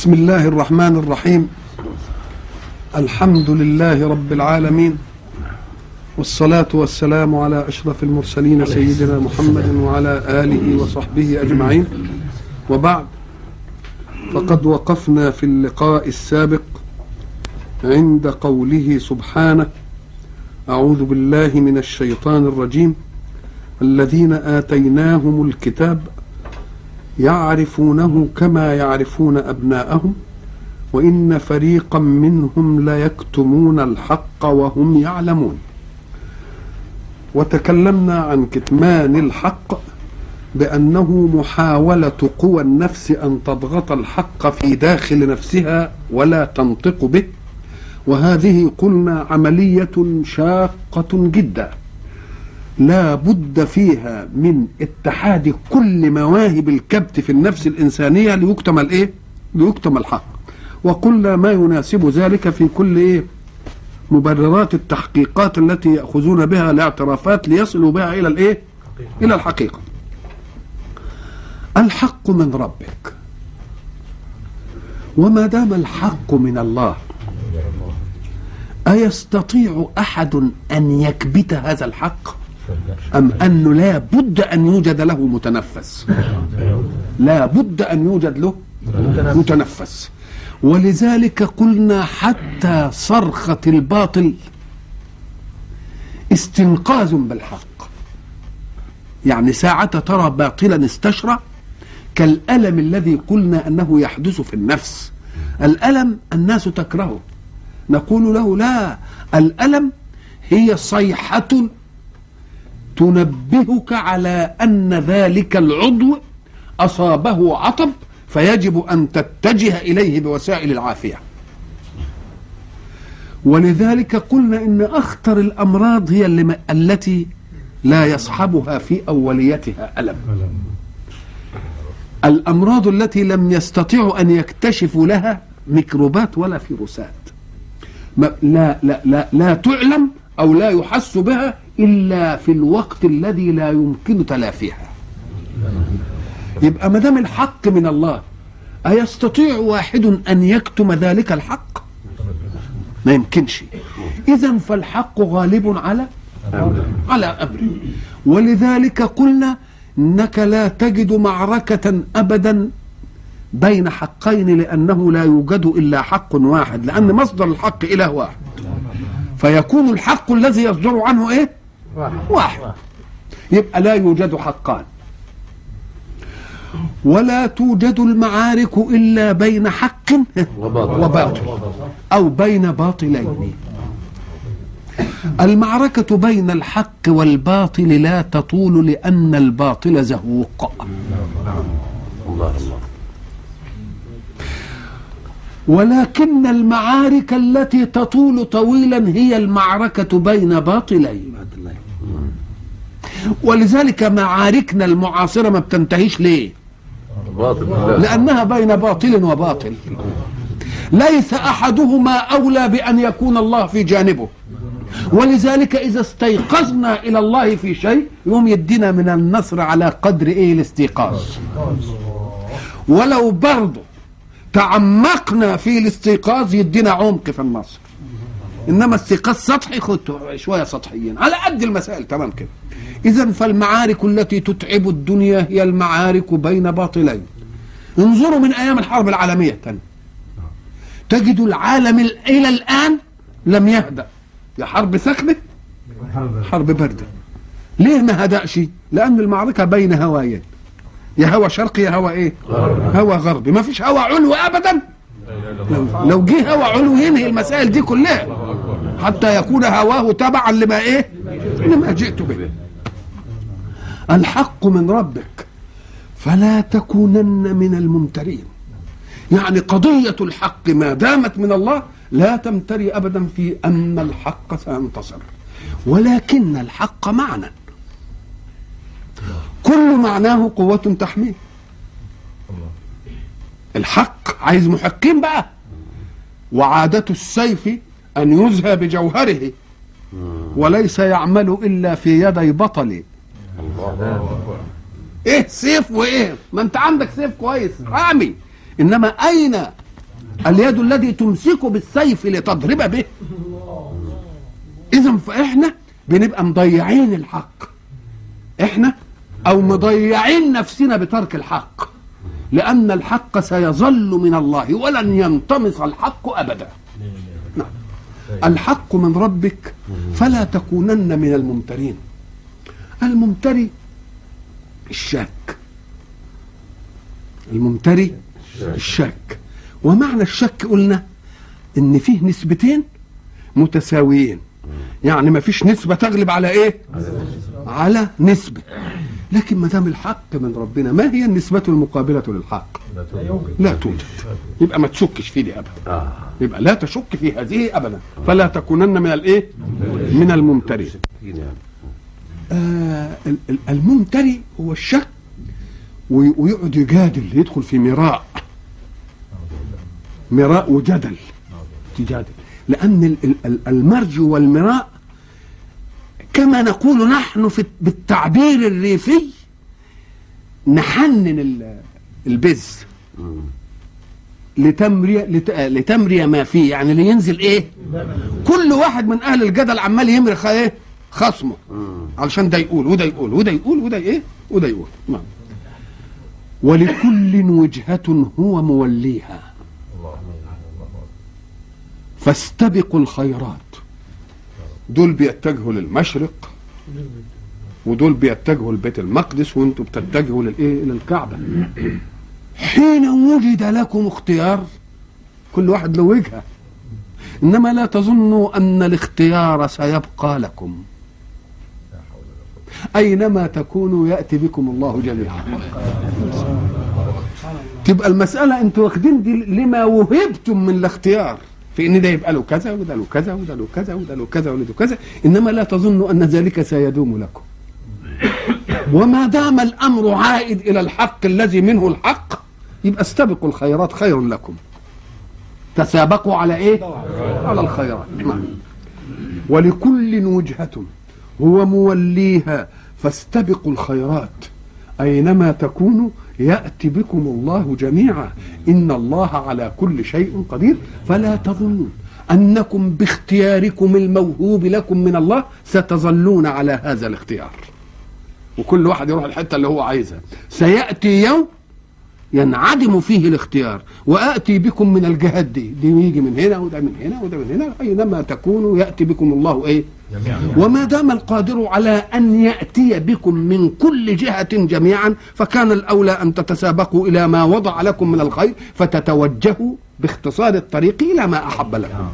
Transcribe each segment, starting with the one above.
بسم الله الرحمن الرحيم الحمد لله رب العالمين والصلاة والسلام على أشرف المرسلين سيدنا محمد وعلى آله وصحبه أجمعين وبعد فقد وقفنا في اللقاء السابق عند قوله سبحانه أعوذ بالله من الشيطان الرجيم الذين آتيناهم الكتاب يعرفونه كما يعرفون أبناءهم وإن فريقا منهم ليكتمون الحق وهم يعلمون وتكلمنا عن كتمان الحق بأنه محاولة قوى النفس أن تضغط الحق في داخل نفسها ولا تنطق به وهذه قلنا عملية شاقة جدا لا بد فيها من اتحاد كل مواهب الكبت في النفس الإنسانية ليكتم الإيه؟ ليكتم الحق وقلنا ما يناسب ذلك في كل إيه؟ مبررات التحقيقات التي يأخذون بها الاعترافات ليصلوا بها إلى الإيه؟ إلى الحقيقة الحق من ربك وما دام الحق من الله أيستطيع أحد أن يكبت هذا الحق أم أنه لا بد أن يوجد له متنفس لا بد أن يوجد له متنفس ولذلك قلنا حتى صرخة الباطل استنقاذ بالحق يعني ساعة ترى باطلا استشرى كالألم الذي قلنا أنه يحدث في النفس الألم الناس تكرهه نقول له لا الألم هي صيحة تنبهك على أن ذلك العضو أصابه عطب فيجب أن تتجه إليه بوسائل العافية ولذلك قلنا إن أخطر الأمراض هي اللي التي لا يصحبها في أوليتها ألم الأمراض التي لم يستطيعوا أن يكتشفوا لها ميكروبات ولا فيروسات لا لا لا لا تعلم أو لا يحس بها إلا في الوقت الذي لا يمكن تلافيها يبقى ما دام الحق من الله أيستطيع واحد أن يكتم ذلك الحق ما يمكنش إذا فالحق غالب على على أمره ولذلك قلنا إنك لا تجد معركة أبدا بين حقين لأنه لا يوجد إلا حق واحد لأن مصدر الحق إله واحد فيكون الحق الذي يصدر عنه إيه واحد يبقى لا يوجد حقان ولا توجد المعارك إلا بين حق وباطل أو بين باطلين المعركة بين الحق والباطل لا تطول لأن الباطل زهوق الله الله ولكن المعارك التي تطول طويلا هي المعركة بين باطلين ولذلك معاركنا المعاصرة ما بتنتهيش ليه لأنها بين باطل وباطل ليس أحدهما أولى بأن يكون الله في جانبه ولذلك إذا استيقظنا إلى الله في شيء يوم يدينا من النصر على قدر إيه الاستيقاظ ولو برضه تعمقنا في الاستيقاظ يدينا عمق في النصر انما استيقاظ سطحي خد شويه سطحيين على قد المسائل تمام كده اذا فالمعارك التي تتعب الدنيا هي المعارك بين باطلين انظروا من ايام الحرب العالميه الثانيه تجد العالم الى الان لم يهدا يا حرب سخنه حرب بارده ليه ما هدأش لان المعركه بين هوايين يا هوا شرقي يا هوا ايه هوا غربي ما فيش هوا علو ابدا لو جه هوا علو ينهي المسائل دي كلها حتى يكون هواه تبعا لما ايه لما جئت به الحق من ربك فلا تكونن من الممترين يعني قضية الحق ما دامت من الله لا تمتري أبدا في أن الحق سينتصر ولكن الحق معنى كل معناه قوة تحميه الحق عايز محقين بقى وعادة السيف أن يزهى بجوهره وليس يعمل إلا في يدي بطل ايه سيف وايه ما انت عندك سيف كويس رامي انما اين اليد الذي تمسك بالسيف لتضرب به اذا فاحنا بنبقى مضيعين الحق احنا او مضيعين نفسنا بترك الحق لان الحق سيظل من الله ولن ينطمس الحق ابدا نعم. الحق من ربك فلا تكونن من الممترين الممتري الشاك الممتري الشاك ومعنى الشك قلنا ان فيه نسبتين متساويين يعني ما فيش نسبة تغلب على ايه على نسبة لكن ما دام الحق من ربنا ما هي النسبة المقابلة للحق لا توجد يبقى ما تشكش في دي ابدا يبقى لا تشك في هذه ابدا فلا تكونن من الايه من الممترين آه ال- ال- الممتري هو الشك وي- ويقعد يجادل يدخل في مراء مراء وجدل تجادل لأن ال- ال- ال- المرج والمراء كما نقول نحن في بالتعبير الريفي نحنن ال- البز لتمري لت- لتمري ما فيه يعني لينزل ايه كل واحد من اهل الجدل عمال يمرخ ايه خصمه علشان ده يقول وده يقول وده يقول وده ايه وده يقول نعم ولكل وجهة هو موليها فاستبقوا الخيرات دول بيتجهوا للمشرق ودول بيتجهوا لبيت المقدس وانتم بتتجهوا للايه للكعبه حين وجد لكم اختيار كل واحد له وجهه انما لا تظنوا ان الاختيار سيبقى لكم اينما تكونوا ياتي بكم الله جميعا تبقى المساله انتوا واخدين دي لما وهبتم من الاختيار في ان ده يبقى له كذا وده له كذا وده له كذا وده له كذا وده له كذا انما لا تظنوا ان ذلك سيدوم لكم وما دام الامر عائد الى الحق الذي منه الحق يبقى استبقوا الخيرات خير لكم تسابقوا على ايه على الخيرات نعم. ولكل وجهة هو موليها فاستبقوا الخيرات أينما تكونوا يأتي بكم الله جميعا إن الله على كل شيء قدير فلا تظنون أنكم باختياركم الموهوب لكم من الله ستظلون على هذا الاختيار وكل واحد يروح الحتة اللي هو عايزها سيأتي يوم ينعدم فيه الاختيار وآتي بكم من الجهات دي دي يجي من هنا وده من هنا وده من هنا أينما تكونوا يأتي بكم الله إيه وما دام القادر على أن يأتي بكم من كل جهة جميعا فكان الأولى أن تتسابقوا إلى ما وضع لكم من الخير فتتوجهوا باختصار الطريق إلى ما أحب لكم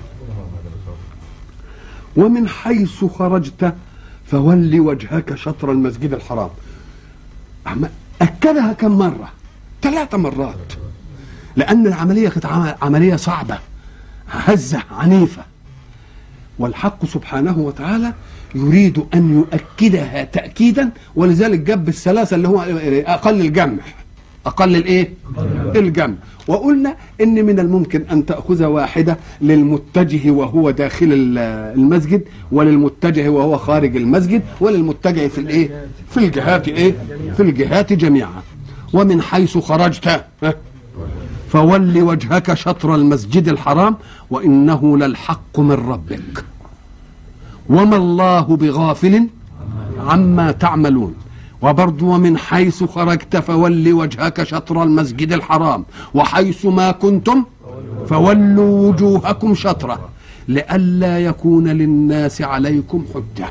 ومن حيث خرجت فول وجهك شطر المسجد الحرام أما أكدها كم مرة ثلاث مرات لأن العملية كانت عم- عملية صعبة هزة عنيفة والحق سبحانه وتعالى يريد أن يؤكدها تأكيدا ولذلك جاب الثلاثة اللي هو أقل الجمع أقل الإيه؟ الجمع وقلنا إن من الممكن أن تأخذ واحدة للمتجه وهو داخل ال- المسجد وللمتجه وهو خارج المسجد وللمتجه في الإيه؟ في الجهات إيه؟ في الجهات جميعا ومن حيث خرجت ها؟ فول وجهك شطر المسجد الحرام وإنه للحق من ربك وما الله بغافل عما تعملون وبرضو ومن حيث خرجت فول وجهك شطر المسجد الحرام وحيث ما كنتم فولوا وجوهكم شطره لئلا يكون للناس عليكم حجه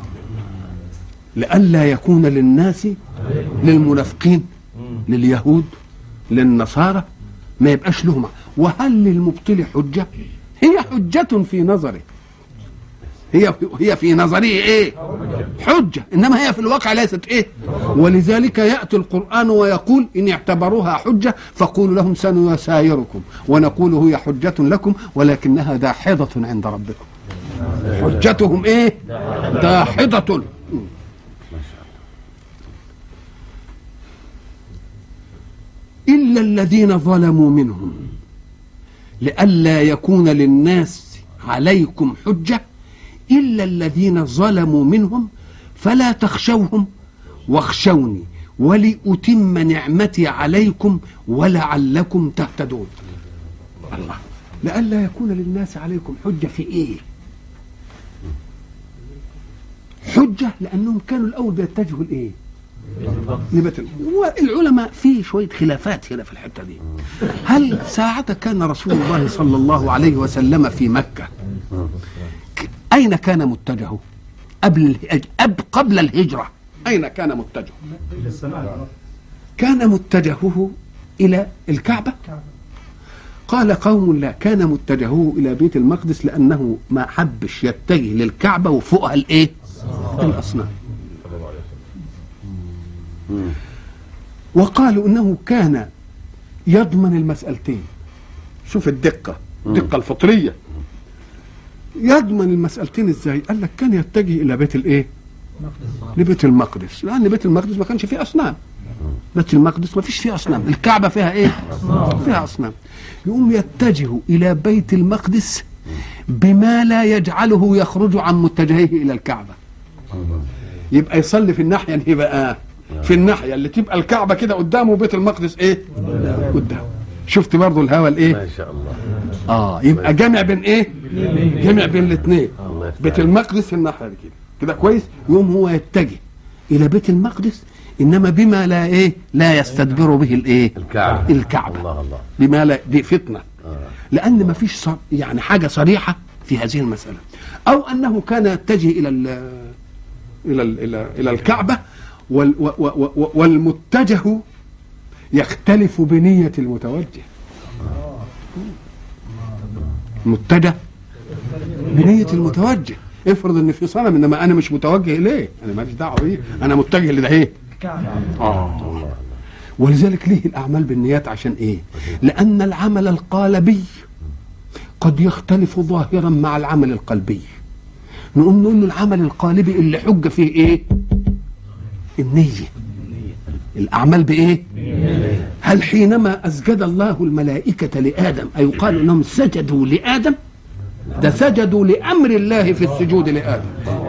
لئلا يكون للناس للمنافقين لليهود للنصارى ما يبقاش لهم وهل للمبطل حجه هي حجه في نظره هي هي في نظره ايه حجه انما هي في الواقع ليست ايه ولذلك ياتي القران ويقول ان اعتبروها حجه فقولوا لهم سنسايركم ونقول هي حجه لكم ولكنها داحضه عند ربكم حجتهم ايه داحضه إلا الذين ظلموا منهم لئلا يكون للناس عليكم حجة إلا الذين ظلموا منهم فلا تخشوهم واخشوني ولأتم نعمتي عليكم ولعلكم تهتدون الله لئلا يكون للناس عليكم حجة في إيه حجة لأنهم كانوا الأول بيتجهوا لإيه لبيت العلماء في شوية خلافات هنا في الحتة دي هل ساعة كان رسول الله صلى الله عليه وسلم في مكة أين كان متجهه قبل الهج... أب قبل الهجرة أين كان متجهه كان متجهه إلى الكعبة قال قوم لا كان متجهه إلى بيت المقدس لأنه ما حبش يتجه للكعبة وفوقها الإيه الأصنام وقالوا انه كان يضمن المسألتين شوف الدقة الدقة الفطرية يضمن المسألتين ازاي قال لك كان يتجه الى بيت الايه لبيت المقدس لان بيت المقدس ما كانش فيه اصنام بيت المقدس ما فيش فيه اصنام الكعبة فيها ايه فيها اصنام يقوم يتجه الى بيت المقدس بما لا يجعله يخرج عن متجهه الى الكعبة يبقى يصلي في الناحية اللي بقى في الناحيه اللي تبقى الكعبه كده قدامه وبيت المقدس ايه قدامه شفت برضو الهوى الايه ما شاء الله اه يبقى جامع بين ايه جامع بين الاثنين الله يفتح بيت عليك. المقدس في الناحيه دي كده كده كويس يقوم هو يتجه الى بيت المقدس انما بما لا ايه لا يستدبر به الايه الكعبة الكعبة. الله الله بما لا دي فتنه آه. لان ما فيش صر... يعني حاجه صريحه في هذه المساله او انه كان يتجه الى ال... الى ال... الى الى الكعبه وال... و... و... و... والمتجه يختلف بنيه المتوجه متجه بنيه المتوجه افرض ان في صنم انما انا مش متوجه اليه انا ماليش دعوه بيه انا متجه لده ايه اه ولذلك ليه الاعمال بالنيات عشان ايه لان العمل القالبي قد يختلف ظاهرا مع العمل القلبي نقوم نقول له العمل القالبي اللي حج فيه ايه النية الأعمال بإيه هل حينما أسجد الله الملائكة لآدم أيقال أنهم سجدوا لآدم ده سجدوا لأمر الله في السجود لآدم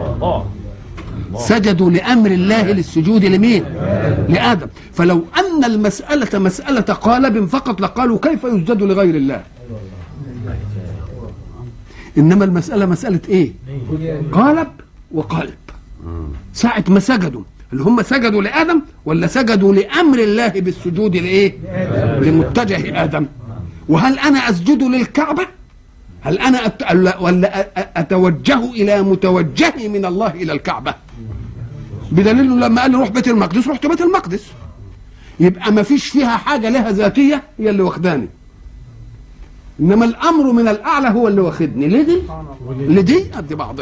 سجدوا لأمر الله للسجود لمين لآدم فلو أن المسألة مسألة قالب فقط لقالوا كيف يسجد لغير الله إنما المسألة مسألة إيه قالب وقلب ساعة ما سجدوا اللي هم سجدوا لآدم ولا سجدوا لأمر الله بالسجود لإيه لمتجه آدم وهل أنا أسجد للكعبة هل أنا أت... ولا أ- أ- أتوجه إلى متوجهي من الله إلى الكعبة بدليل إنه لما قال لي روح بيت المقدس رحت بيت المقدس يبقى ما فيش فيها حاجة لها ذاتية هي اللي واخداني إنما الأمر من الأعلى هو اللي واخدني لدي لدي قد بعضها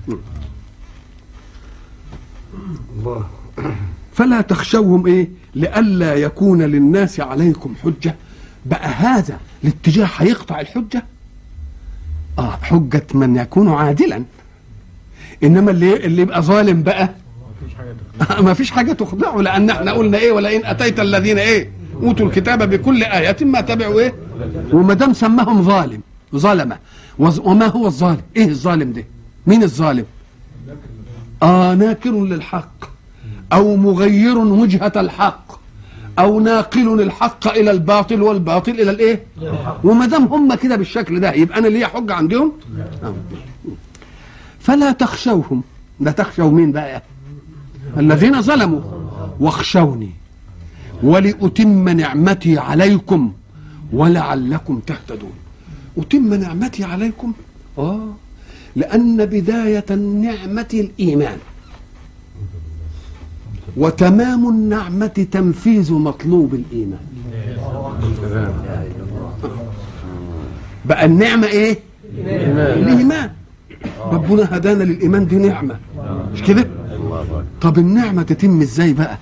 الله فلا تخشوهم ايه لئلا يكون للناس عليكم حجه بقى هذا الاتجاه هيقطع الحجه اه حجه من يكون عادلا انما اللي اللي يبقى ظالم بقى ما فيش حاجه تخضعه لان احنا قلنا ايه ولئن اتيت الذين ايه اوتوا الكتاب بكل ايه ما تبعوا ايه وما دام سماهم ظالم ظلمه وز- وما هو الظالم ايه الظالم ده مين الظالم آه ناكر للحق أو مغير وجهة الحق أو ناقل الحق إلى الباطل والباطل إلى الإيه؟ وما دام هم كده بالشكل ده يبقى أنا ليا حجة عندهم؟ آه. فلا تخشوهم لا تخشوا مين بقى؟ الذين ظلموا واخشوني ولأتم نعمتي عليكم ولعلكم تهتدون أتم نعمتي عليكم آه لأن بداية النعمة الإيمان وتمام النعمة تنفيذ مطلوب الإيمان بقى النعمة إيه؟ الإيمان ربنا هدانا للإيمان دي نعمة مش كده؟ الله أكبر طب النعمة تتم إزاي بقى؟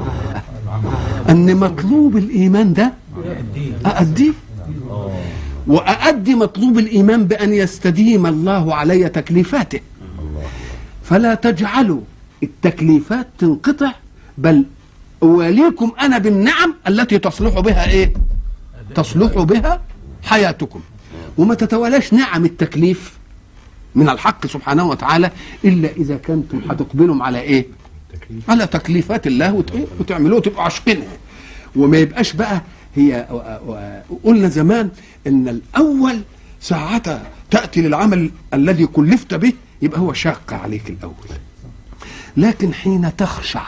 أن مطلوب الإيمان ده أأديه وأأدي مطلوب الإيمان بأن يستديم الله علي تكليفاته فلا تجعلوا التكليفات تنقطع بل أواليكم أنا بالنعم التي تصلح بها إيه تصلح بها حياتكم وما تتوالاش نعم التكليف من الحق سبحانه وتعالى إلا إذا كنتم هتقبلوا على إيه على تكليفات الله وت- إيه؟ وتعملوه وتبقوا عاشقينها وما يبقاش بقى هي و- و- قلنا زمان ان الاول ساعة تأتي للعمل الذي كلفت به يبقى هو شاق عليك الأول لكن حين تخشع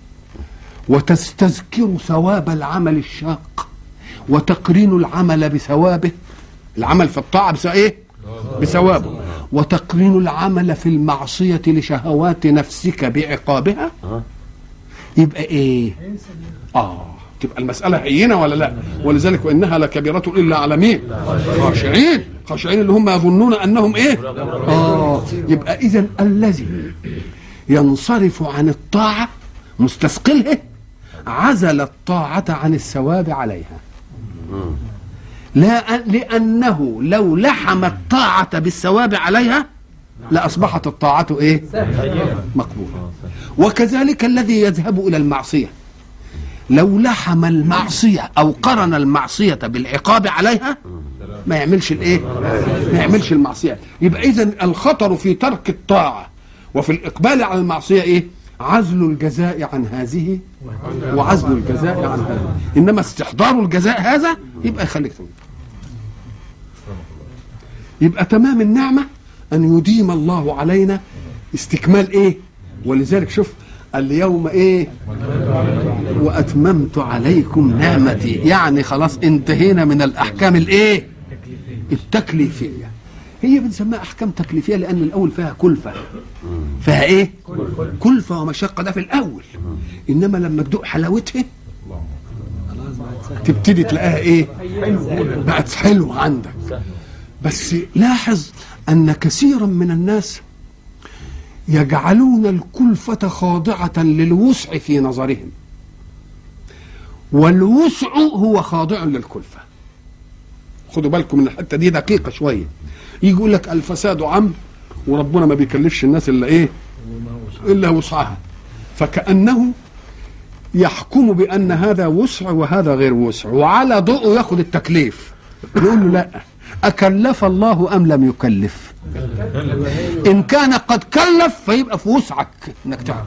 وتستذكر ثواب العمل الشاق وتقرين العمل بثوابه العمل في الطاعة بس ايه بثوابه وتقرين العمل في المعصية لشهوات نفسك بعقابها يبقى ايه اه تبقى المسألة هينة ولا لا ولذلك وإنها لكبيرة إلا على مين خاشعين خاشعين اللي هم يظنون أنهم إيه آه يبقى إذا الذي ينصرف عن الطاعة مستثقله عزل الطاعة عن الثواب عليها لا لأنه لو لحم الطاعة بالثواب عليها لأصبحت الطاعة إيه مقبولة وكذلك الذي يذهب إلى المعصية لو لحم المعصية أو قرن المعصية بالعقاب عليها ما يعملش الإيه ما يعملش المعصية يبقى إذا الخطر في ترك الطاعة وفي الإقبال على المعصية إيه عزل الجزاء عن هذه وعزل الجزاء عن هذه إنما استحضار الجزاء هذا يبقى يخليك تقول يبقى تمام النعمة أن يديم الله علينا استكمال إيه ولذلك شوف اليوم إيه وأتممت عليكم نعمتي يعني خلاص انتهينا من الأحكام الإيه التكليفية هي بنسميها أحكام تكليفية لأن الأول فيها كلفة فيها إيه كلفة ومشقة ده في الأول إنما لما تدوق حلاوتها تبتدي تلاقيها إيه بقت حلوة عندك بس لاحظ أن كثيرا من الناس يجعلون الكلفة خاضعة للوسع في نظرهم والوسع هو خاضع للكلفة خدوا بالكم من الحتة دي دقيقة شوية يجي يقول لك الفساد عم وربنا ما بيكلفش الناس إلا إيه إلا وسعها فكأنه يحكم بأن هذا وسع وهذا غير وسع وعلى ضوءه ياخد التكليف يقول له لا أكلف الله أم لم يكلف إن كان قد كلف فيبقى في وسعك إنك تعمل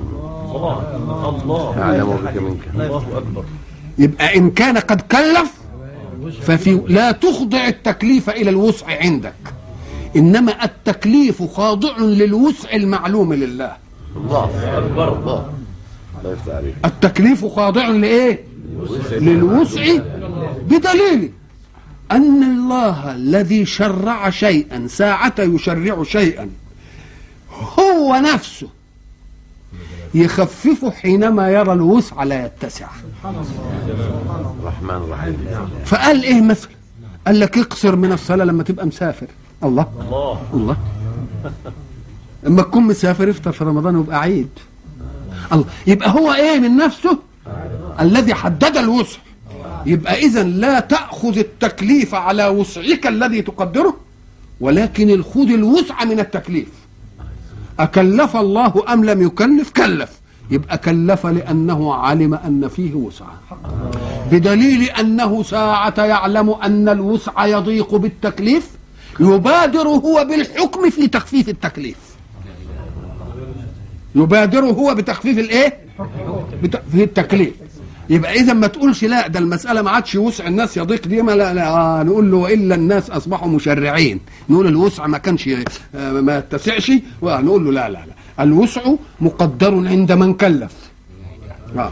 الله أعلم بك منك الله اكبر يبقى إن كان قد كلف ففي لا تخضع التكليف إلى الوسع عندك إنما التكليف خاضع للوسع المعلوم لله الله أكبر الله الله يفتح عليك التكليف خاضع لإيه للوسع بدليل أن الله الذي شرع شيئا ساعة يشرع شيئا هو نفسه يخففه حينما يرى الوسع لا يتسع الرحمن الرحيم فقال ايه مثلا قال لك اقصر من الصلاة لما تبقى مسافر الله الله الله اما تكون مسافر افطر في رمضان ويبقى عيد الله يبقى هو ايه من نفسه الذي حدد الوسع يبقى اذا لا تاخذ التكليف على وسعك الذي تقدره ولكن الخذ الوسع من التكليف اكلف الله ام لم يكلف كلف يبقى كلف لانه علم ان فيه وسعا بدليل انه ساعه يعلم ان الوسع يضيق بالتكليف يبادر هو بالحكم في تخفيف التكليف يبادر هو بتخفيف الايه بت- في التكليف يبقى اذا ما تقولش لا ده المساله ما عادش وسع الناس يضيق دي ما لا, لا آه نقول له والا الناس اصبحوا مشرعين نقول الوسع ما كانش آه ما يتسعش ونقول له لا لا لا الوسع مقدر عند من كلف آه.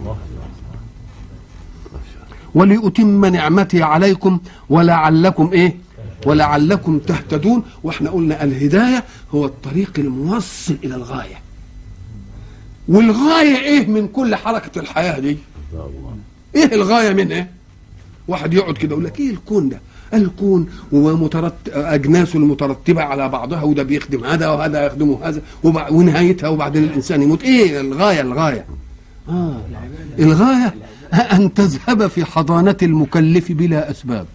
ولأتم نعمتي عليكم ولعلكم ايه ولعلكم تهتدون واحنا قلنا الهدايه هو الطريق الموصل الى الغايه والغايه ايه من كل حركه الحياه دي ايه الغايه من ايه واحد يقعد كده يقول لك ايه الكون ده الكون ومترت... اجناسه المترتبه على بعضها وده بيخدم هذا وهذا يخدم هذا وبع... ونهايتها وبعدين الانسان يموت ايه الغايه الغايه آه. الغايه ان تذهب في حضانه المكلف بلا اسباب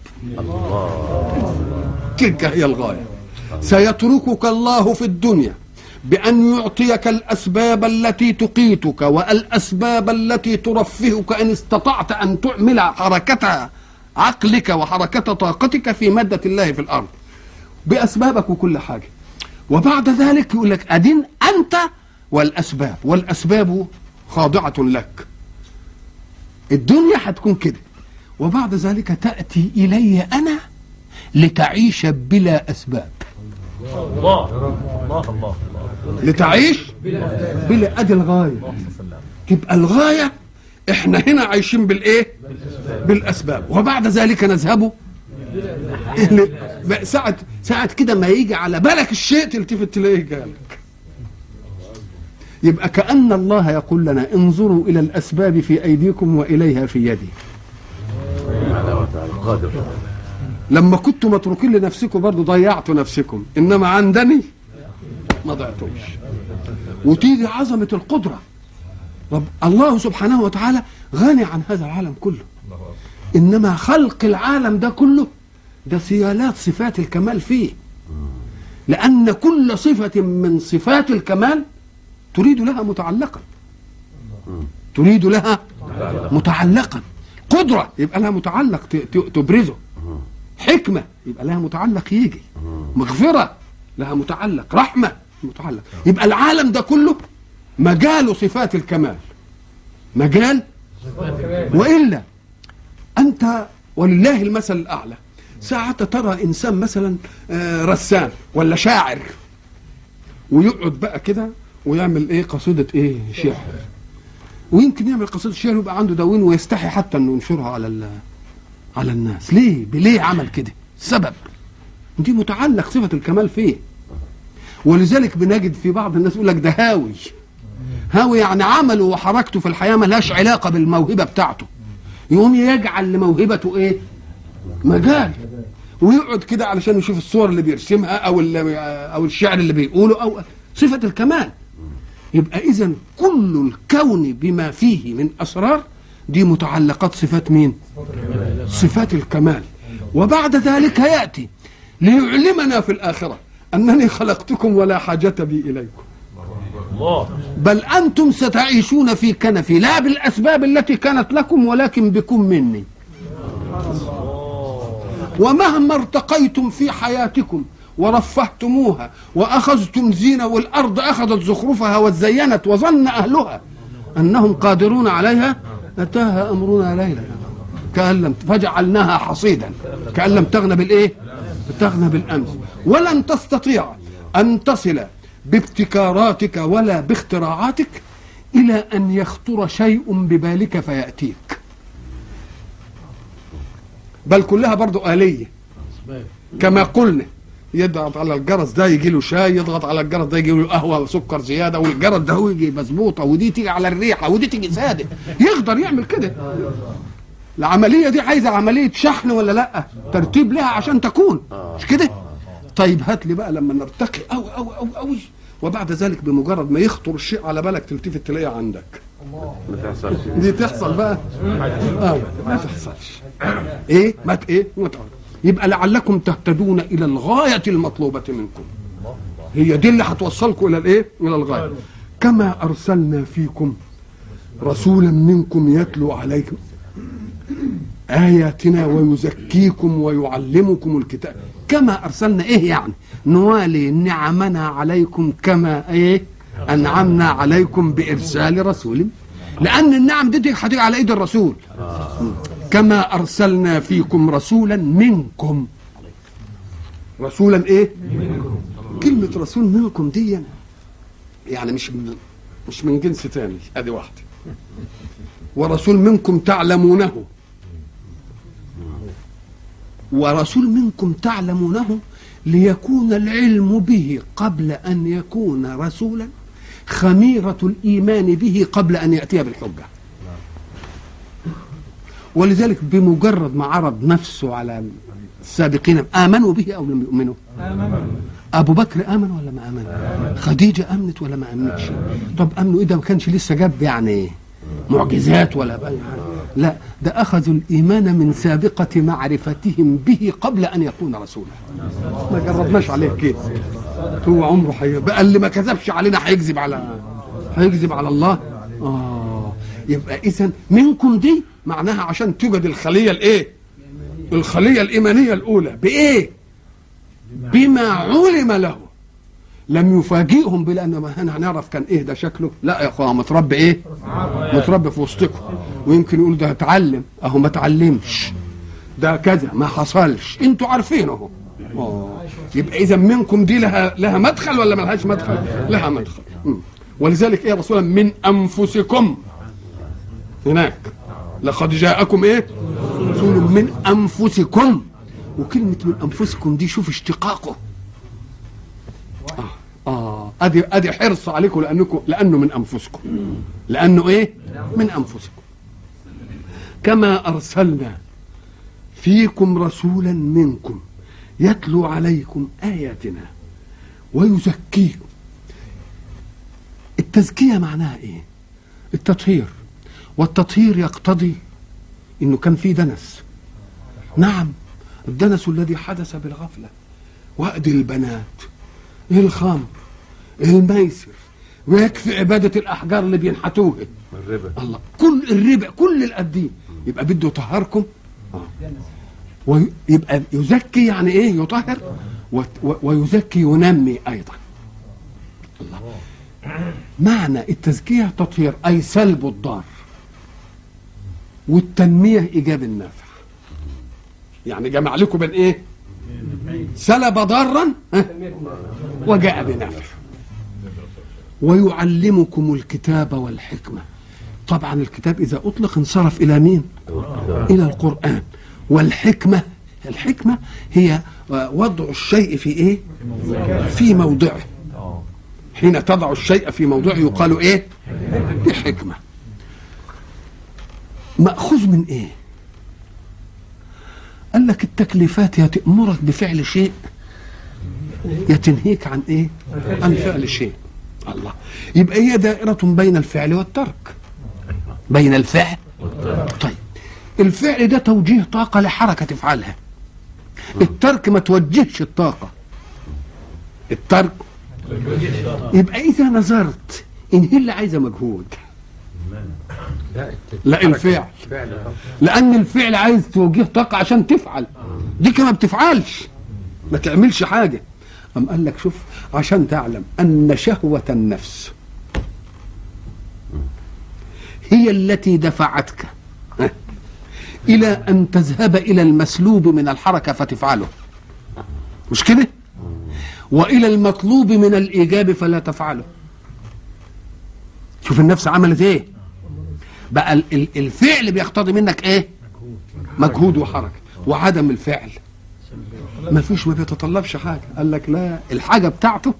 تلك هي الغايه سيتركك الله في الدنيا بأن يعطيك الأسباب التي تقيتك والأسباب التي ترفهك إن استطعت أن تعمل حركة عقلك وحركة طاقتك في مادة الله في الأرض بأسبابك وكل حاجة وبعد ذلك يقول لك أدين أنت والأسباب والأسباب خاضعة لك الدنيا هتكون كده وبعد ذلك تأتي إلي أنا لتعيش بلا اسباب الله الله الله لتعيش بلا ادي الغايه تبقى الغايه احنا هنا عايشين بالايه بالاسباب وبعد ذلك نذهب إلى- بقى ساعة ساعة كده ما يجي على بالك الشيء تلتفت تلاقيه جالك يبقى كأن الله يقول لنا انظروا إلى الأسباب في أيديكم وإليها في يدي سبحانه وتعالى قادر لما كنتم متروكين لنفسكم برضو ضيعتوا نفسكم إنما عندني ما ضيعتوش وتيجي عظمة القدرة رب الله سبحانه وتعالى غني عن هذا العالم كله إنما خلق العالم ده كله ده سيالات صفات الكمال فيه لأن كل صفة من صفات الكمال تريد لها متعلقا تريد لها متعلقا قدرة يبقى لها متعلق ت- ت- تبرزه حكمة يبقى لها متعلق يجي مغفرة لها متعلق رحمة متعلق يبقى العالم ده كله مجال صفات الكمال مجال وإلا أنت ولله المثل الأعلى ساعة ترى إنسان مثلا آه، رسام ولا شاعر ويقعد بقى كده ويعمل ايه قصيدة ايه شعر ويمكن يعمل قصيدة شعر ويبقى عنده دواوين ويستحي حتى انه ينشرها على ال- على الناس ليه ليه عمل كده سبب دي متعلق صفة الكمال فيه ولذلك بنجد في بعض الناس يقول لك ده هاوي هاوي يعني عمله وحركته في الحياة ملهاش علاقة بالموهبة بتاعته يقوم يجعل لموهبته ايه مجال ويقعد كده علشان يشوف الصور اللي بيرسمها او اللي او الشعر اللي بيقوله او صفة الكمال يبقى اذا كل الكون بما فيه من اسرار دي متعلقات صفات مين صفات الكمال وبعد ذلك ياتي ليعلمنا في الاخره انني خلقتكم ولا حاجه بي اليكم الله بل انتم ستعيشون في كنفي لا بالاسباب التي كانت لكم ولكن بكم مني ومهما ارتقيتم في حياتكم ورفهتموها واخذتم زينه والارض اخذت زخرفها وزينت وظن اهلها انهم قادرون عليها اتاها امرنا ليلا كان لم فجعلناها حصيدا كان لم تغنى بالايه؟ تغنى بالامس ولن تستطيع ان تصل بابتكاراتك ولا باختراعاتك الى ان يخطر شيء ببالك فياتيك بل كلها برضو آلية كما قلنا يضغط على الجرس ده يجي له شاي يضغط على الجرس ده يجي له قهوه وسكر زياده والجرس ده هو يجي مظبوطه ودي تيجي على الريحه ودي تيجي ساده يقدر يعمل كده العمليه دي عايزه عمليه شحن ولا لا ترتيب لها عشان تكون مش كده طيب هات لي بقى لما نرتقي قوي قوي قوي قوي وبعد ذلك بمجرد ما يخطر الشيء على بالك تلتفت تلاقيه عندك ما تحصلش دي تحصل بقى اه ما تحصلش ايه ما ت- ايه ما تعرف. يبقى لعلكم تهتدون الى الغايه المطلوبه منكم هي دي اللي هتوصلكم الى الايه الى الغايه كما ارسلنا فيكم رسولا منكم يتلو عليكم آياتنا ويزكيكم ويعلمكم الكتاب كما أرسلنا إيه يعني نوالي نعمنا عليكم كما إيه أنعمنا عليكم بإرسال رسول لأن النعم دي دي هتيجي على إيد الرسول كما أرسلنا فيكم رسولا منكم رسولا إيه كلمة رسول منكم دي يعني مش من مش من جنس تاني ادي واحده ورسول منكم تعلمونه ورسول منكم تعلمونه ليكون العلم به قبل ان يكون رسولا خميره الايمان به قبل ان ياتي بالحجه ولذلك بمجرد ما عرض نفسه على السابقين امنوا به او لم يؤمنوا ابو بكر امن ولا ما امن خديجه امنت ولا ما امنتش طب امنوا ايه ده ما كانش لسه جاب يعني معجزات ولا بقى لا ده اخذوا الايمان من سابقه معرفتهم به قبل ان يكون رسولا ما جربناش عليه كده هو عمره حي... بقى اللي ما كذبش علينا هيكذب على هيكذب على الله اه يبقى اذا منكم دي معناها عشان توجد الخليه الايه الخليه الايمانيه الاولى بايه بما علم له لم يفاجئهم بلان ما هنا هنعرف كان ايه ده شكله لا يا اخويا متربي ايه متربي في وسطكم ويمكن يقول ده اتعلم اهو ما اتعلمش ده كذا ما حصلش انتوا عارفينه اهو آه. يبقى اذا منكم دي لها لها مدخل ولا ما لهاش مدخل لها مدخل مم. ولذلك ايه رسولا من انفسكم هناك لقد جاءكم ايه رسول من انفسكم وكلمه من انفسكم دي شوف اشتقاقه اه اه ادي ادي حرص عليكم لانكم لانه من انفسكم لانه ايه من انفسكم كما ارسلنا فيكم رسولا منكم يتلو عليكم اياتنا ويزكيكم التزكيه معناها ايه التطهير والتطهير يقتضي انه كان في دنس نعم الدنس الذي حدث بالغفله وأد البنات الخمر الميسر ويكفي عبادة الأحجار اللي بينحتوها الربا الله كل الربا كل القديم يبقى بده يطهركم آه. ويبقى يزكي يعني ايه يطهر وت- و- ويزكي ينمي ايضا الله معنى التزكيه تطهير اي سلب الضار والتنميه ايجاب النافع يعني جمع لكم بين ايه سلب ضارا ها؟ وجاء بنفع ويعلمكم الكتاب والحكمه طبعا الكتاب اذا اطلق انصرف الى مين الى القران والحكمه الحكمه هي وضع الشيء في ايه في موضعه حين تضع الشيء في موضعه يقال ايه دي حكمه ماخوذ من ايه قال لك التكليفات يا تأمرك بفعل شيء يا تنهيك عن ايه عن فعل شيء الله يبقى هي دائرة بين الفعل والترك بين الفعل طيب الفعل ده توجيه طاقة لحركة تفعلها الترك ما توجهش الطاقة الترك يبقى إذا نظرت إن هي اللي عايزة مجهود لا الفعل لأن الفعل عايز توجيه طاقة عشان تفعل دي كما بتفعلش ما تعملش حاجة أم قال لك شوف عشان تعلم أن شهوة النفس هي التي دفعتك إلى أن تذهب إلى المسلوب من الحركة فتفعله مش كده وإلى المطلوب من الإيجاب فلا تفعله شوف النفس عملت إيه بقى ال- ال- الفعل بيقتضي منك إيه مجهود وحركة وعدم الفعل ما فيش ما بيتطلبش حاجة قال لك لا الحاجة بتاعته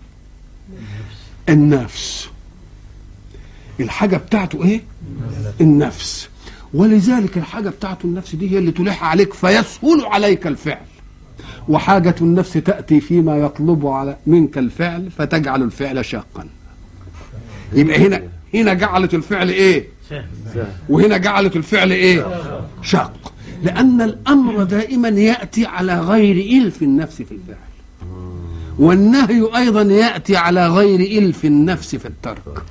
النفس الحاجة بتاعته ايه النفس ولذلك الحاجة بتاعته النفس دي هي اللي تلح عليك فيسهل عليك الفعل وحاجة النفس تأتي فيما يطلب على منك الفعل فتجعل الفعل شاقا يبقى هنا هنا جعلت الفعل ايه وهنا جعلت الفعل ايه شاق لأن الأمر دائما يأتي على غير إلف النفس في الفعل والنهي أيضا يأتي على غير إلف النفس في الترك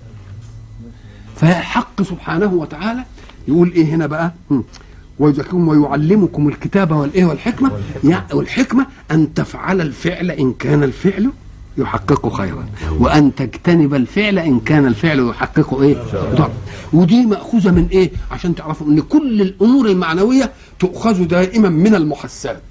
فحق سبحانه وتعالى يقول ايه هنا بقى هم. ويزكيكم ويعلمكم الكتاب والايه والحكمه يع- والحكمه ان تفعل الفعل ان كان الفعل يحقق خيرا وان تجتنب الفعل ان كان الفعل يحقق ايه ضر ودي ماخوذه من ايه عشان تعرفوا ان كل الامور المعنويه تؤخذ دائما من المحسات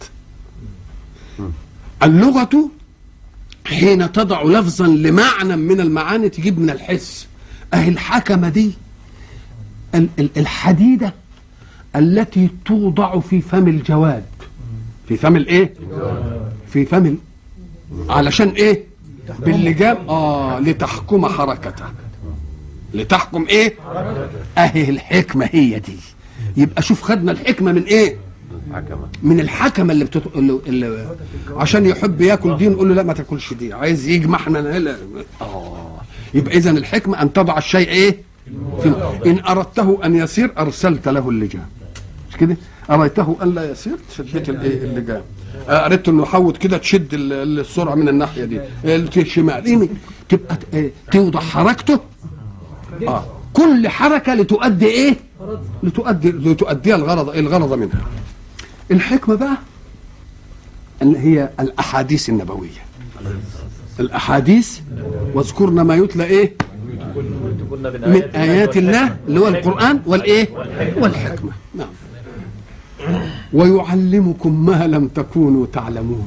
اللغه حين تضع لفظا لمعنى من المعاني تجيب من الحس اهي الحكمه دي ال- ال- الحديده التي توضع في فم الجواد في فم الايه في فم ال... علشان ايه باللجام اه لتحكم حركته لتحكم ايه اهي الحكمه هي دي يبقى شوف خدنا الحكمه من ايه حكمة من الحكمه اللي, بتط... اللي... اللي عشان يحب ياكل دي نقول له لا ما تاكلش دي عايز يجمع احنا لا اه يبقى اذا الحكمه ان تضع الشيء ايه في... ان اردته ان يسير ارسلت له اللجام مش كده اريته ان لا يسير شديت الايه اللجام آه، اردت انه يحوط كده تشد ال- ال- السرعه من الناحيه دي الشمال إيه تبقى ت- إيه؟ توضع حركته اه كل حركه لتؤدي ايه لتؤدي لتؤدي الغرض الغرض منها الحكمة بقى اللي هي الأحاديث النبوية الأحاديث واذكرنا ما يتلى إيه كنا من من آيات الله اللي هو القرآن والإيه والحكمة نعم ويعلمكم ما لم تكونوا تعلمون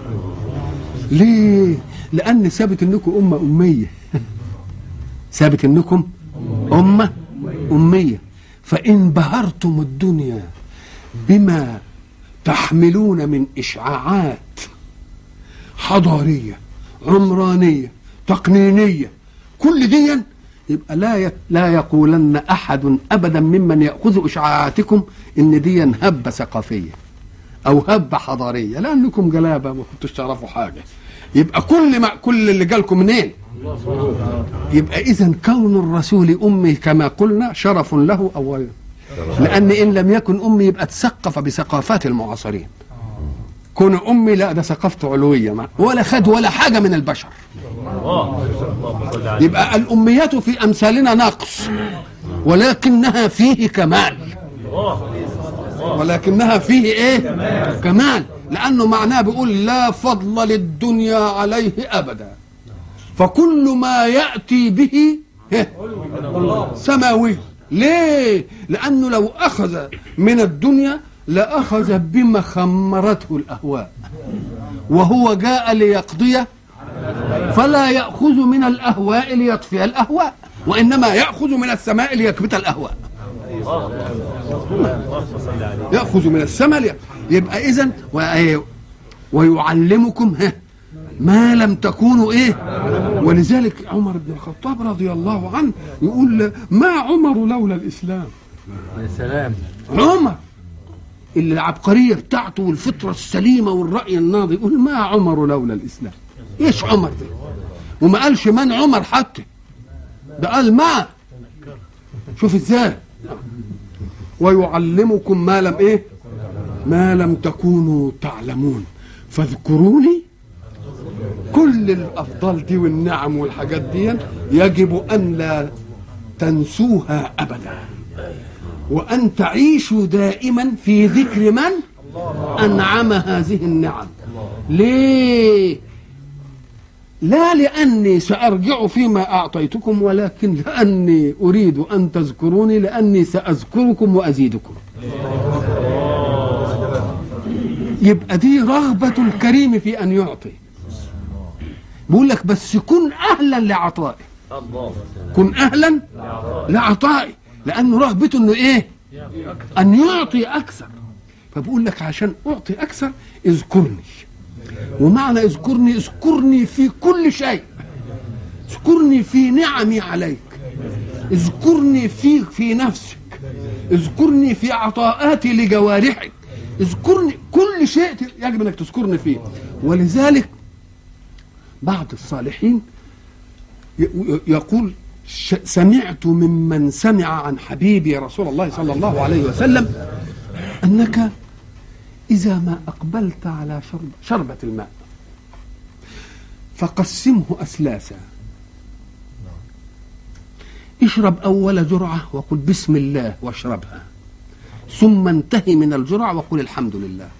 ليه لان ثابت انكم امه اميه ثابت انكم امه اميه فان بهرتم الدنيا بما تحملون من اشعاعات حضاريه عمرانيه تقنينيه كل دي يبقى لا ي... لا يقولن احد ابدا ممن ياخذ اشعاعاتكم ان دي هبه ثقافيه او هبه حضاريه لانكم جلابه ما كنتوش تعرفوا حاجه يبقى كل ما كل اللي جالكم منين يبقى اذا كون الرسول امي كما قلنا شرف له اولا لان ان لم يكن امي يبقى تثقف بثقافات المعاصرين كون امي لا ده ثقافته علويه ما ولا خد ولا حاجه من البشر الله اللهم صل على يبقى الاميات في امثالنا نقص ولكنها فيه كمال الله ولكنها فيه ايه كمال لانه معناه بيقول لا فضل للدنيا عليه ابدا فكل ما ياتي به إيه؟ سماوي ليه لانه لو اخذ من الدنيا لاخذ بما خمرته الاهواء وهو جاء ليقضي فلا ياخذ من الاهواء ليطفئ الاهواء وانما ياخذ من السماء ليكبت الاهواء اللهم صل عليه ياخذ من السماء لي- يبقى اذا و- ويعلمكم ها ما لم تكونوا ايه ولذلك عمر بن الخطاب رضي الله عنه يقول ما عمر لولا الاسلام يا سلام عمر اللي العبقريه بتاعته والفطره السليمه والراي الناضي يقول ما عمر لولا الاسلام ايش عمر ده وما قالش من عمر حتى ده قال ما شوف ازاي ويعلمكم ما لم ايه ما لم تكونوا تعلمون فاذكروني كل الافضال دي والنعم والحاجات دي يجب ان لا تنسوها ابدا وأن تعيشوا دائما في ذكر من أنعم هذه النعم ليه لا لأني سأرجع فيما أعطيتكم ولكن لأني أريد أن تذكروني لأني سأذكركم وأزيدكم يبقى دي رغبة الكريم في أن يعطي بيقول لك بس كن أهلا لعطائه الله كن اهلا لعطائي لانه رغبته انه ايه ان يعطي اكثر فبقول لك عشان اعطي اكثر اذكرني ومعنى اذكرني اذكرني في كل شيء اذكرني في نعمي عليك اذكرني في في نفسك اذكرني في عطاءاتي لجوارحك اذكرني كل شيء يجب انك تذكرني فيه ولذلك بعض الصالحين ي- يقول ش- سمعت ممن سمع عن حبيبي رسول الله صلى الله عليه وسلم انك اذا ما اقبلت على شرب شربة الماء فقسمه اسلاسا اشرب اول جرعه وقل بسم الله واشربها ثم انتهي من الجرعه وقل الحمد لله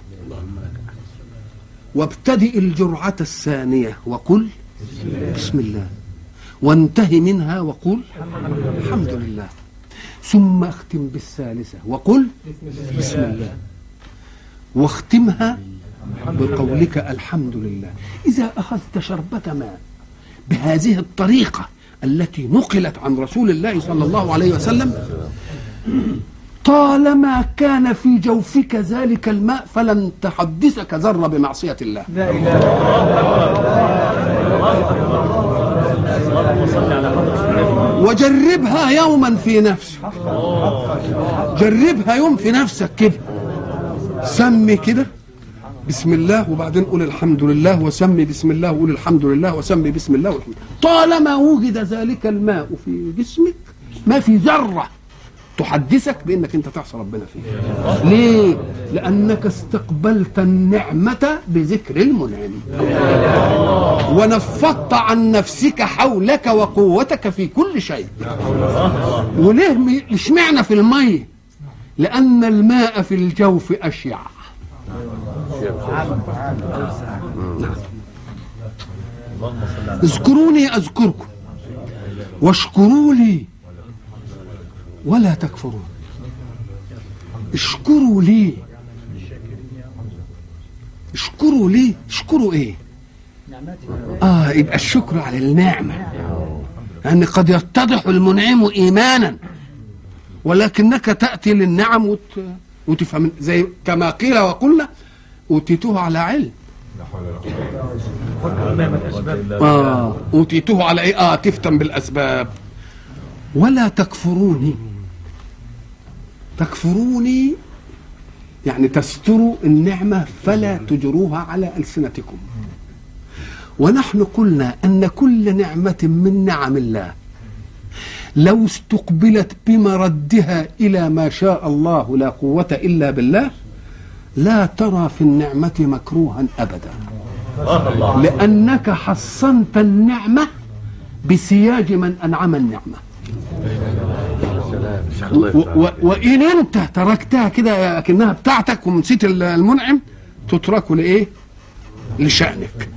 وابتدئ الجرعه الثانيه وقل بسم الله وانتهي منها وقل الحمد لله ثم اختم بالثالثة وقل بسم الله واختمها بقولك الحمد لله إذا أخذت شربة ماء بهذه الطريقة التي نقلت عن رسول الله صلى الله عليه وسلم طالما كان في جوفك ذلك الماء فلن تحدثك ذرة بمعصية الله اللهم صل على محمد وجربها يوما في نفسك جربها يوم في نفسك كده سمي كده بسم الله وبعدين قول الحمد لله وسمي بسم الله وقول الحمد لله وسمي بسم الله والحمد طالما وجد ذلك الماء في جسمك ما في ذرة تحدثك بانك انت تعصى ربنا فيه ليه لانك استقبلت النعمة بذكر المنعم ونفضت عن نفسك حولك وقوتك في كل شيء وليه م- اشمعنى في المية لأن الماء في الجوف أشيع اللهم صل على اذكروني أذكركم واشكروا لي ولا تكفرون اشكروا لي اشكروا ليه اشكروا ايه اه يبقى الشكر على النعمه يعني قد يتضح المنعم ايمانا ولكنك تاتي للنعم وت... وتفهم زي كما قيل وقلنا اوتيته على علم اه اوتيته على ايه اه تفتن بالاسباب ولا تكفروني تكفروني يعني تستروا النعمة فلا تجروها على ألسنتكم ونحن قلنا أن كل نعمة من نعم الله لو استقبلت بمردها إلى ما شاء الله لا قوة إلا بالله لا ترى في النعمة مكروها أبدا لأنك حصنت النعمة بسياج من أنعم النعمة و- و- وإن أنت تركتها كده كأنها بتاعتك ونسيت ال- المنعم تترك لإيه؟ لشأنك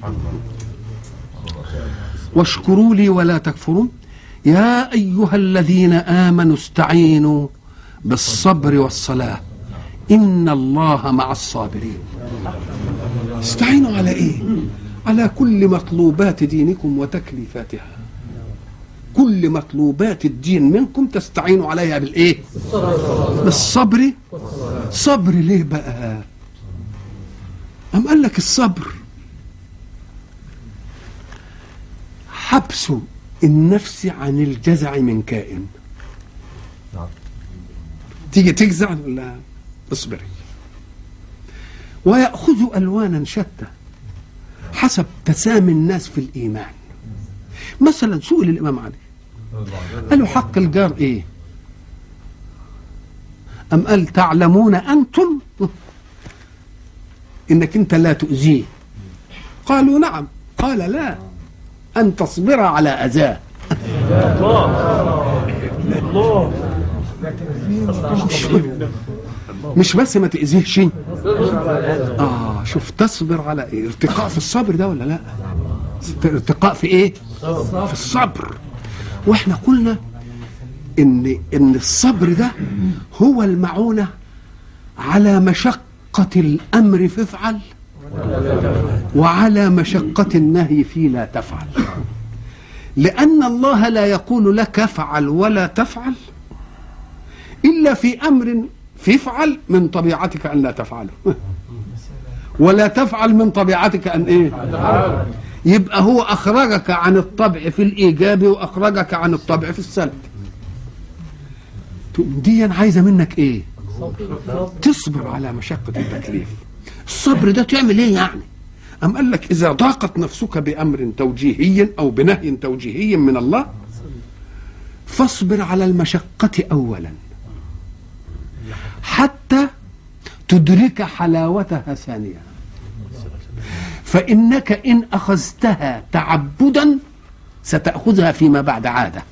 واشكروا لي ولا تكفرون يا أيها الذين آمنوا استعينوا بالصبر والصلاة إن الله مع الصابرين استعينوا على إيه؟ على كل مطلوبات دينكم وتكليفاتها كل مطلوبات الدين منكم تستعينوا عليها بالايه بالصبر صبر ليه بقى أم قال لك الصبر حبس النفس عن الجزع من كائن تيجي تجزع ولا اصبري ويأخذ ألوانا شتى حسب تسامي الناس في الإيمان مثلا سئل الإمام علي قال له حق الجار إيه أم قال تعلمون أنتم إنك أنت لا تؤذيه قالوا نعم قال لا أن تصبر على أذاه مش بس ما تأذيهش اه شوف تصبر على ايه ارتقاء في الصبر ده ولا لا ارتقاء في ايه في الصبر واحنا قلنا ان ان الصبر ده هو المعونه على مشقه الامر فافعل وعلى مشقه النهي في لا تفعل لان الله لا يقول لك افعل ولا تفعل الا في امر فافعل من طبيعتك ان لا تفعله ولا تفعل من طبيعتك ان ايه يبقى هو اخرجك عن الطبع في الايجاب واخرجك عن الطبع في السلب تقوم دي عايزه منك ايه تصبر على مشقه التكليف الصبر ده تعمل ايه يعني أم قال لك إذا ضاقت نفسك بأمر توجيهي أو بنهي توجيهي من الله فاصبر على المشقة أولا حتى تدرك حلاوتها ثانيا فإنك إن أخذتها تعبدا ستأخذها فيما بعد عادة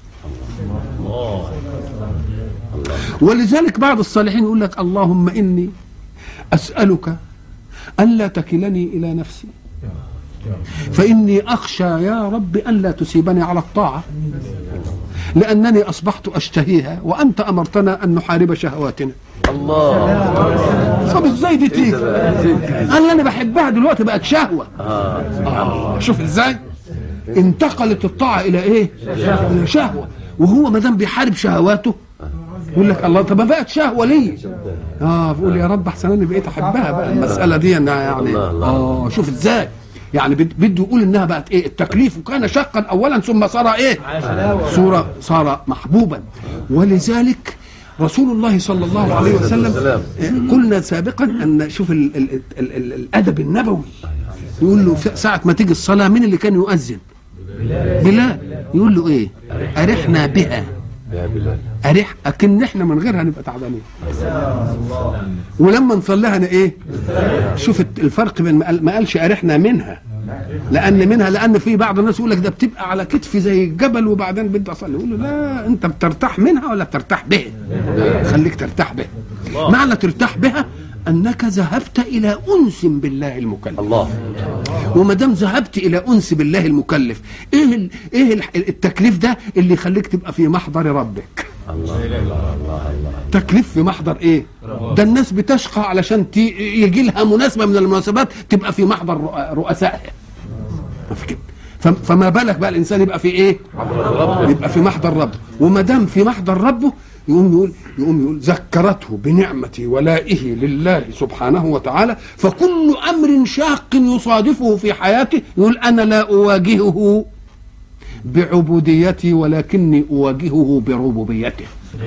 ولذلك بعض الصالحين يقول لك اللهم إني أسألك ألا تكلني إلى نفسي فإني أخشى يا رب ألا تسيبني على الطاعة لأنني أصبحت أشتهيها وأنت أمرتنا أن نحارب شهواتنا الله طب ازاي دي تيجي؟ انا انا بحبها دلوقتي بقت شهوه آه. شوف ازاي انتقلت الطاعه الى ايه؟ الى شهوه وهو ما دام بيحارب شهواته يقول لك الله طب ما بقت شهوه ليه؟ اه بقول يا رب احسن انا بقيت احبها بقى المساله دي انها يعني الله، الله. اه شوف ازاي يعني بد- بده يقول انها بقت ايه التكليف وكان شقا اولا ثم صار ايه صورة صار محبوبا ولذلك رسول الله صلى الله عليه وسلم السلام. آه، قلنا سابقا ان شوف ال ال ال ال الادب النبوي يقول له في- ساعة ما تيجي الصلاة مين اللي كان يؤذن؟ بلال يقول له ايه؟ أرحنا بها يا بلال أريح أكن احنا من غيرها نبقى تعبانين ولما نصليها أنا ايه شوف الفرق بين ما قال- ما قالش أريحنا منها لأن منها لأن في بعض الناس يقول لك ده بتبقى على كتفي زي الجبل وبعدين بدي أصلي يقول له لا أنت بترتاح منها ولا بترتاح بها خليك ترتاح بها معنى ترتاح بها أنك ذهبت إلى أنس بالله المكلف الله وما دام ذهبت الى انس بالله المكلف ايه ال... ايه ال- التكليف ده اللي يخليك تبقى في محضر ربك الله الله الله الله التكليف في محضر ايه ده الناس بتشقى علشان تي- يجي لها مناسبه من المناسبات تبقى في محضر رؤ- رؤسائها ما في كده فم- فما بالك بقى الانسان يبقى في ايه يبقى في محضر ربه وما دام في محضر ربه يقوم يقول يقوم يقول ذكرته بنعمة ولائه لله سبحانه وتعالى فكل امر شاق يصادفه في حياته يقول انا لا اواجهه بعبوديتي ولكني اواجهه بربوبيته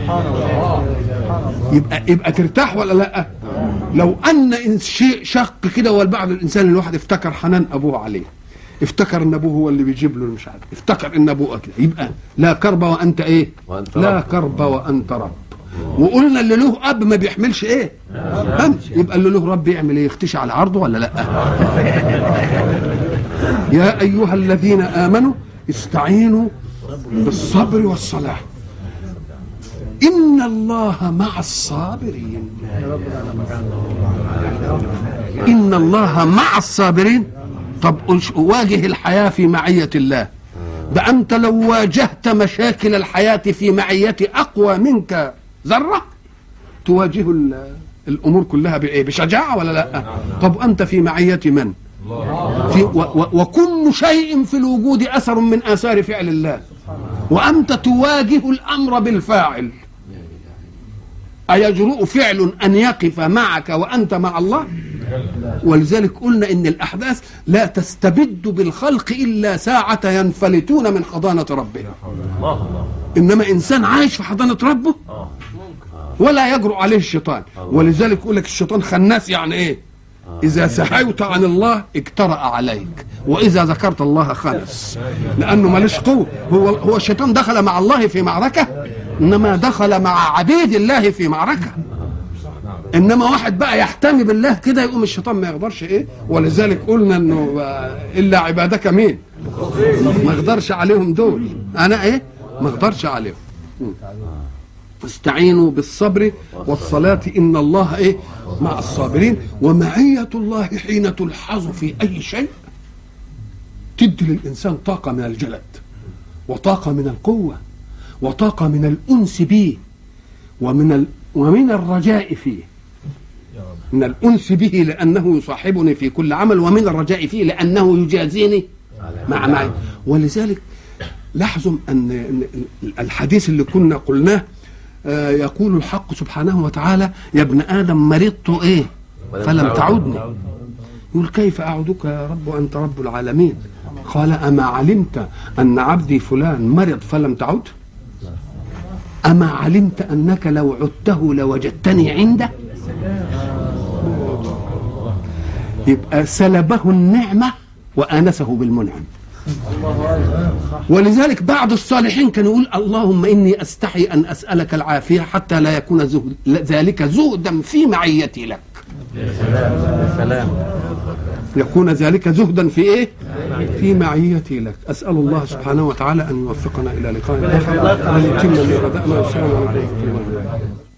يبقى يبقى ترتاح ولا لا لو ان إن شيء شق كده والبعض الانسان الواحد افتكر حنان ابوه عليه افتكر ان ابوه هو اللي بيجيب له مش عارف افتكر ان ابوه كده يبقى لا كرب وانت ايه وأنت لا رب. كرب وانت رب وقلنا اللي له اب ما بيحملش ايه هم يبقى اللي له رب يعمل ايه يختشي على عرضه ولا لا يا ايها الذين امنوا استعينوا بالصبر والصلاه ان الله مع الصابرين ان الله مع الصابرين طب قلش- واجه الحياه في معيه الله ده انت لو واجهت مشاكل الحياه في معيه اقوى منك ذره تواجه ال- الامور كلها بايه بشجاعه ولا لا طب انت في معيه من في و و وكل شيء في الوجود اثر من اثار فعل الله وانت تواجه الامر بالفاعل أيجرؤ فعل أن يقف معك وأنت مع الله ولذلك قلنا إن الأحداث لا تستبد بالخلق إلا ساعة ينفلتون من حضانة ربهم الله الله إنما إنسان عايش في حضانة ربه اه ولا يجرؤ عليه الشيطان ولذلك يقول لك الشيطان خناس يعني إيه إذا سهيت عن الله اجترأ عليك وإذا ذكرت الله خنس لأنه مالش قوة هو هو الشيطان دخل مع الله في معركة إنما دخل مع عبيد الله في معركة انما واحد بقى يحتمي بالله كده يقوم الشيطان ما يقدرش ايه ولذلك قلنا انه آه، الا عبادك مين ما اقدرش عليهم دول انا ايه ما اقدرش عليهم م. استعينوا بالصبر والصلاة إن الله إيه مع الصابرين ومعية الله حين تلحظ في أي شيء تدي للإنسان طاقة من الجلد وطاقة من القوة وطاقة من الأنس به ومن ال... ومن الرجاء فيه من الأنس به لأنه يصاحبني في كل عمل ومن الرجاء فيه لأنه يجازيني مع معي ولذلك لاحظوا أن أن الحديث اللي كنا قلناه آه، يقول الحق سبحانه وتعالى يا ابن آدم مرضت إيه فلم تعدني يقول كيف أعودك يا رب وأنت رب العالمين قال أما علمت أن عبدي فلان مرض فلم تعد أما علمت أنك لو عدته لوجدتني عنده يبقى سلبه النعمة وآنسه بالمنعم ولذلك بعض الصالحين كان يقول اللهم إني أستحي أن أسألك العافية حتى لا يكون زهد ذلك زهدا في معيتي لك يا سلام يا سلام يكون ذلك زهدا في ايه في معيتي لك اسال الله سبحانه وتعالى ان يوفقنا الى لقاء اخر ويتم ما بدانا والسلام عليكم ورحمه الله